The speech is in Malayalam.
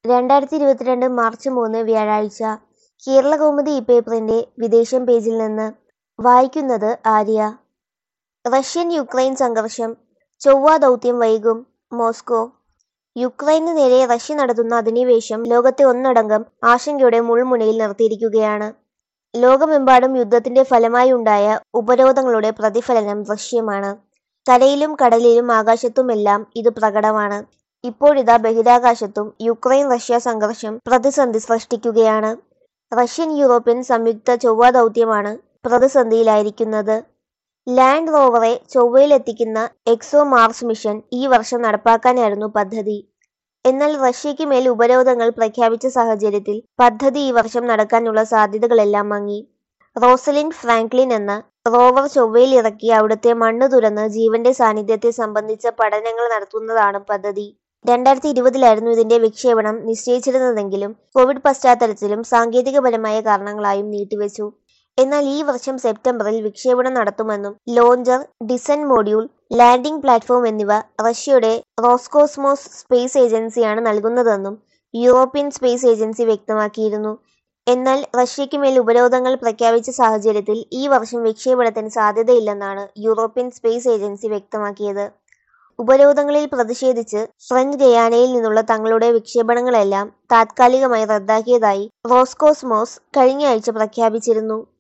രണ്ടായിരത്തി ഇരുപത്തിരണ്ട് മാർച്ച് മൂന്ന് വ്യാഴാഴ്ച കേരളകൗമുദി ഈ പേപ്പറിന്റെ വിദേശം പേജിൽ നിന്ന് വായിക്കുന്നത് ആര്യ റഷ്യൻ യുക്രൈൻ സംഘർഷം ചൊവ്വ ദൗത്യം വൈകും മോസ്കോ യുക്രൈനു നേരെ റഷ്യ നടത്തുന്ന അധിനിവേശം ലോകത്തെ ഒന്നടങ്കം ആശങ്കയുടെ മുൾമുനയിൽ നിർത്തിയിരിക്കുകയാണ് ലോകമെമ്പാടും യുദ്ധത്തിന്റെ ഫലമായി ഉണ്ടായ ഉപരോധങ്ങളുടെ പ്രതിഫലനം ദൃശ്യമാണ് കരയിലും കടലിലും ആകാശത്തുമെല്ലാം ഇത് പ്രകടമാണ് ഇപ്പോഴിതാ ബഹിരാകാശത്തും യുക്രൈൻ റഷ്യ സംഘർഷം പ്രതിസന്ധി സൃഷ്ടിക്കുകയാണ് റഷ്യൻ യൂറോപ്യൻ സംയുക്ത ചൊവ്വ ദൗത്യമാണ് പ്രതിസന്ധിയിലായിരിക്കുന്നത് ലാൻഡ് റോവറെ ചൊവ്വയിലെത്തിക്കുന്ന എക്സോ മാർസ് മിഷൻ ഈ വർഷം നടപ്പാക്കാനായിരുന്നു പദ്ധതി എന്നാൽ റഷ്യയ്ക്ക് മേൽ ഉപരോധങ്ങൾ പ്രഖ്യാപിച്ച സാഹചര്യത്തിൽ പദ്ധതി ഈ വർഷം നടക്കാനുള്ള സാധ്യതകളെല്ലാം മങ്ങി റോസലിൻ ഫ്രാങ്ക്ലിൻ എന്ന റോവർ ചൊവ്വയിൽ ഇറക്കി അവിടുത്തെ മണ്ണ് തുറന്ന് ജീവന്റെ സാന്നിധ്യത്തെ സംബന്ധിച്ച പഠനങ്ങൾ നടത്തുന്നതാണ് പദ്ധതി രണ്ടായിരത്തി ഇരുപതിലായിരുന്നു ഇതിന്റെ വിക്ഷേപണം നിശ്ചയിച്ചിരുന്നതെങ്കിലും കോവിഡ് പശ്ചാത്തലത്തിലും സാങ്കേതികപരമായ കാരണങ്ങളായും നീട്ടിവെച്ചു എന്നാൽ ഈ വർഷം സെപ്റ്റംബറിൽ വിക്ഷേപണം നടത്തുമെന്നും launcher descent module landing platform എന്നിവ റഷ്യയുടെ റോസ്കോസ്മോസ് സ്പേസ് ഏജൻസിയാണ് നൽകുന്നതെന്നും യൂറോപ്യൻ സ്പേസ് ഏജൻസി വ്യക്തമാക്കിയിരുന്നു എന്നാൽ റഷ്യയ്ക്ക് മേൽ ഉപരോധങ്ങൾ പ്രഖ്യാപിച്ച സാഹചര്യത്തിൽ ഈ വർഷം വിക്ഷേപണത്തിന് സാധ്യതയില്ലെന്നാണ് യൂറോപ്യൻ സ്പേസ് ഏജൻസി വ്യക്തമാക്കിയത് ഉപരോധങ്ങളിൽ പ്രതിഷേധിച്ച് ഫ്രഞ്ച് ഗയാനയിൽ നിന്നുള്ള തങ്ങളുടെ വിക്ഷേപണങ്ങളെല്ലാം താത്കാലികമായി റദ്ദാക്കിയതായി റോസ്കോസ്മോസ് കഴിഞ്ഞയാഴ്ച പ്രഖ്യാപിച്ചിരുന്നു